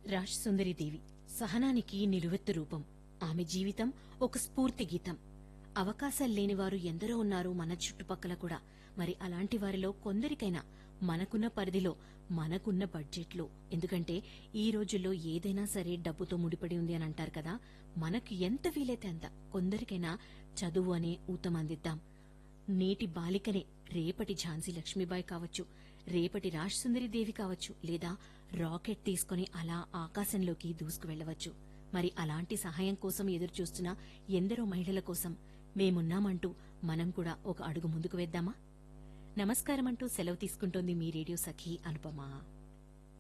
రాజ్ సుందరి దేవి సహనానికి నిలువెత్తు రూపం ఆమె జీవితం ఒక స్ఫూర్తి గీతం అవకాశాలు లేని వారు ఎందరో ఉన్నారు మన చుట్టుపక్కల కూడా మరి అలాంటి వారిలో కొందరికైనా మనకున్న పరిధిలో మనకున్న బడ్జెట్లో ఎందుకంటే ఈ రోజుల్లో ఏదైనా సరే డబ్బుతో ముడిపడి ఉంది అని అంటారు కదా మనకు ఎంత వీలైతే అంత కొందరికైనా చదువు అనే ఊతం అందిద్దాం నేటి బాలికనే రేపటి ఝాన్సీ లక్ష్మీబాయి కావచ్చు రేపటి రాజసుందరి దేవి కావచ్చు లేదా రాకెట్ తీసుకుని అలా ఆకాశంలోకి దూసుకు వెళ్లవచ్చు మరి అలాంటి సహాయం కోసం ఎదురు చూస్తున్న ఎందరో మహిళల కోసం మేమున్నామంటూ మనం కూడా ఒక అడుగు ముందుకు వేద్దామా నమస్కారం అంటూ సెలవు తీసుకుంటోంది మీ రేడియో సఖి అనుపమ